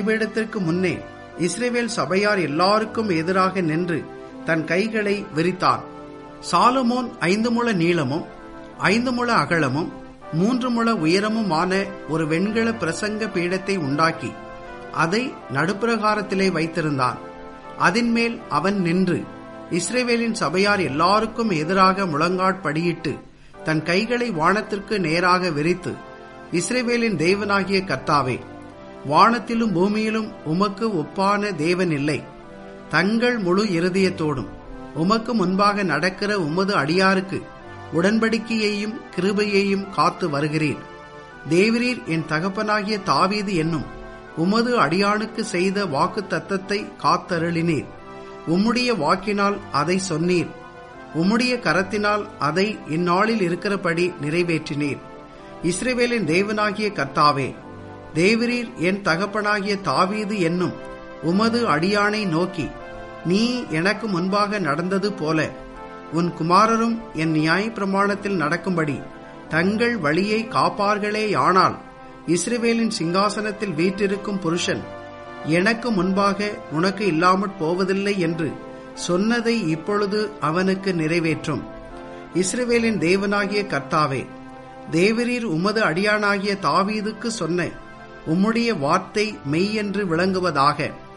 பலிபீடத்திற்கு முன்னே இஸ்ரேவேல் சபையார் எல்லாருக்கும் எதிராக நின்று தன் கைகளை விரித்தான் சாலமோன் ஐந்து முழ நீளமும் ஐந்து முழ அகலமும் மூன்று முழ உயரமுமான ஒரு வெண்கல பிரசங்க பீடத்தை உண்டாக்கி அதை நடுப்பிரகாரத்திலே வைத்திருந்தான் அதன்மேல் அவன் நின்று இஸ்ரேவேலின் சபையார் எல்லாருக்கும் எதிராக முழங்காட்படியிட்டு தன் கைகளை வானத்திற்கு நேராக விரித்து இஸ்ரேவேலின் தேவனாகிய கர்த்தாவே வானத்திலும் பூமியிலும் உமக்கு ஒப்பான தேவன் இல்லை தங்கள் முழு இருதயத்தோடும் உமக்கு முன்பாக நடக்கிற உமது அடியாருக்கு உடன்படிக்கையையும் கிருபையையும் காத்து வருகிறீர் தேவரீர் என் தகப்பனாகிய தாவீது என்னும் உமது அடியானுக்கு செய்த வாக்கு தத்தத்தை காத்தருளினீர் உம்முடைய வாக்கினால் அதை சொன்னீர் உம்முடைய கரத்தினால் அதை இந்நாளில் இருக்கிறபடி நிறைவேற்றினீர் இஸ்ரேவேலின் தேவனாகிய கர்த்தாவே தேவரீர் என் தகப்பனாகிய தாவீது என்னும் உமது அடியானை நோக்கி நீ எனக்கு முன்பாக நடந்தது போல உன் குமாரரும் என் நியாய பிரமாணத்தில் நடக்கும்படி தங்கள் வழியை காப்பார்களேயானால் இஸ்ரேவேலின் சிங்காசனத்தில் வீற்றிருக்கும் புருஷன் எனக்கு முன்பாக உனக்கு இல்லாமற் போவதில்லை என்று சொன்னதை இப்பொழுது அவனுக்கு நிறைவேற்றும் இஸ்ரேவேலின் தேவனாகிய கர்த்தாவே தேவரீர் உமது அடியானாகிய தாவீதுக்கு சொன்ன உம்முடைய வார்த்தை மெய் என்று விளங்குவதாக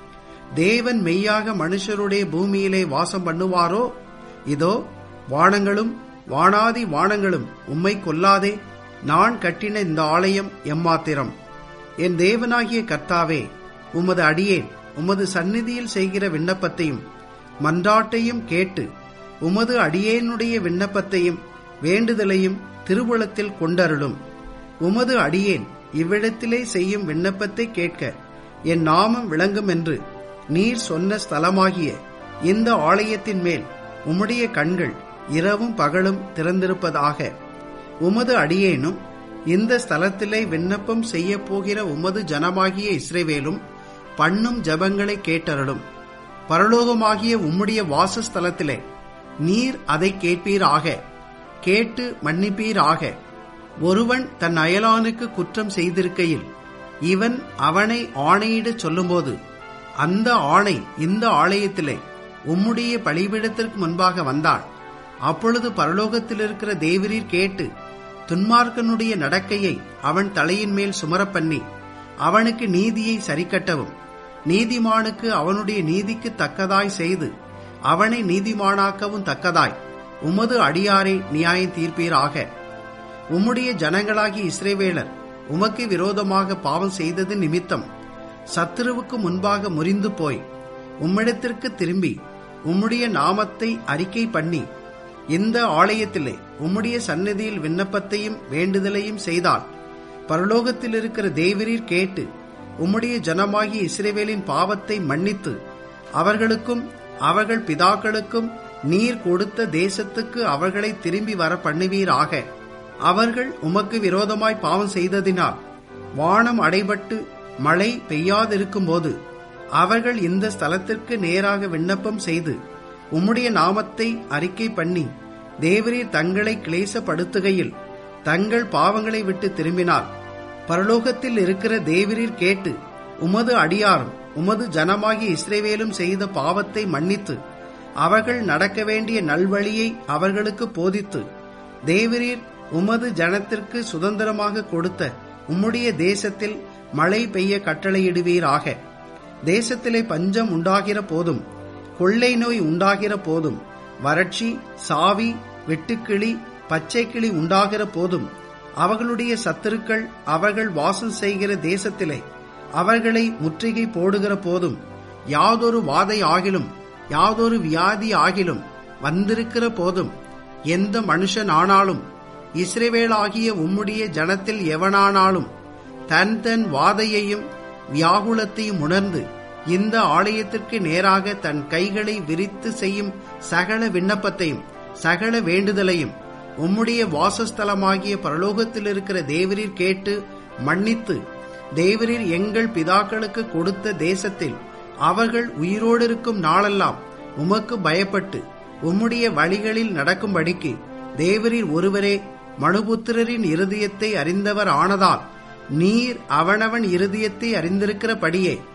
தேவன் மெய்யாக மனுஷருடைய பூமியிலே வாசம் பண்ணுவாரோ இதோ வானங்களும் வானாதி வானங்களும் உம்மை கொல்லாதே நான் கட்டின இந்த ஆலயம் எம்மாத்திரம் என் தேவனாகிய கர்த்தாவே உமது அடியேன் உமது சந்நிதியில் செய்கிற விண்ணப்பத்தையும் மன்றாட்டையும் கேட்டு உமது அடியேனுடைய விண்ணப்பத்தையும் வேண்டுதலையும் திருவுளத்தில் கொண்டருளும் உமது அடியேன் இவ்விடத்திலே செய்யும் விண்ணப்பத்தை கேட்க என் நாமம் விளங்கும் என்று நீர் சொன்ன ஸ்தலமாகிய இந்த ஆலயத்தின் மேல் உம்முடைய கண்கள் இரவும் பகலும் திறந்திருப்பதாக உமது அடியேனும் இந்த ஸ்தலத்திலே விண்ணப்பம் செய்ய போகிற உமது ஜனமாகிய இஸ்ரேவேலும் பண்ணும் ஜபங்களை கேட்டருளும் பரலோகமாகிய உம்முடைய வாசஸ்தலத்திலே நீர் அதை கேட்பீராக கேட்டு மன்னிப்பீராக ஒருவன் தன் அயலானுக்கு குற்றம் செய்திருக்கையில் இவன் அவனை ஆணையிடச் சொல்லும்போது அந்த ஆணை இந்த ஆலயத்திலே உம்முடைய பலிபீடத்திற்கு முன்பாக வந்தான் அப்பொழுது பரலோகத்தில் இருக்கிற தேவரீர் கேட்டு துன்மார்க்கனுடைய நடக்கையை அவன் தலையின் மேல் சுமரப் பண்ணி அவனுக்கு நீதியை சரிக்கட்டவும் நீதிமானுக்கு அவனுடைய நீதிக்கு தக்கதாய் செய்து அவனை நீதிமானாக்கவும் தக்கதாய் உமது அடியாரை நியாயம் தீர்ப்பீராக உம்முடைய ஜனங்களாகி இஸ்ரேவேலர் உமக்கு விரோதமாக பாவம் செய்தது நிமித்தம் சத்துருவுக்கு முன்பாக முறிந்து போய் உம்மிடத்திற்கு திரும்பி உம்முடைய நாமத்தை அறிக்கை பண்ணி இந்த ஆலயத்திலே உம்முடைய சந்நிதியில் விண்ணப்பத்தையும் வேண்டுதலையும் செய்தால் பரலோகத்தில் இருக்கிற தேவரீர் கேட்டு உம்முடைய ஜனமாகிய இஸ்ரேவேலின் பாவத்தை மன்னித்து அவர்களுக்கும் அவர்கள் பிதாக்களுக்கும் நீர் கொடுத்த தேசத்துக்கு அவர்களை திரும்பி வர பண்ணுவீராக அவர்கள் உமக்கு விரோதமாய் பாவம் செய்ததினால் வானம் அடைபட்டு மழை பெய்யாதிருக்கும்போது அவர்கள் இந்த ஸ்தலத்திற்கு நேராக விண்ணப்பம் செய்து உம்முடைய நாமத்தை அறிக்கை பண்ணி தேவரீர் தங்களை கிளேசப்படுத்துகையில் தங்கள் பாவங்களை விட்டு திரும்பினார் பரலோகத்தில் இருக்கிற தேவரீர் கேட்டு உமது அடியாரும் உமது ஜனமாகிய இஸ்ரேவேலும் செய்த பாவத்தை மன்னித்து அவர்கள் நடக்க வேண்டிய நல்வழியை அவர்களுக்கு போதித்து தேவரீர் உமது ஜனத்திற்கு சுதந்திரமாக கொடுத்த உம்முடைய தேசத்தில் மழை பெய்ய கட்டளையிடுவீராக தேசத்திலே பஞ்சம் உண்டாகிற போதும் கொள்ளை நோய் உண்டாகிற போதும் வறட்சி சாவி வெட்டுக்கிளி பச்சைக்கிளி உண்டாகிற போதும் அவர்களுடைய சத்துருக்கள் அவர்கள் வாசம் செய்கிற தேசத்திலே அவர்களை முற்றுகை போடுகிற போதும் யாதொரு வாதை ஆகிலும் யாதொரு வியாதி ஆகிலும் வந்திருக்கிற போதும் எந்த மனுஷன் ஆனாலும் இஸ்ரேவேலாகிய உம்முடைய ஜனத்தில் எவனானாலும் தன் தன் வாதையையும் வியாகுலத்தையும் உணர்ந்து இந்த ஆலயத்திற்கு நேராக தன் கைகளை விரித்து செய்யும் சகல விண்ணப்பத்தையும் சகல வேண்டுதலையும் உம்முடைய வாசஸ்தலமாகிய பரலோகத்தில் இருக்கிற தேவரீர் கேட்டு மன்னித்து தேவரீர் எங்கள் பிதாக்களுக்கு கொடுத்த தேசத்தில் அவர்கள் உயிரோடு இருக்கும் நாளெல்லாம் உமக்கு பயப்பட்டு உம்முடைய வழிகளில் நடக்கும்படிக்கு தேவரீர் ஒருவரே மனுபுத்திரரின் இருதயத்தை அறிந்தவர் ஆனதால் நீர் அவனவன் இருதயத்தை அறிந்திருக்கிறபடியே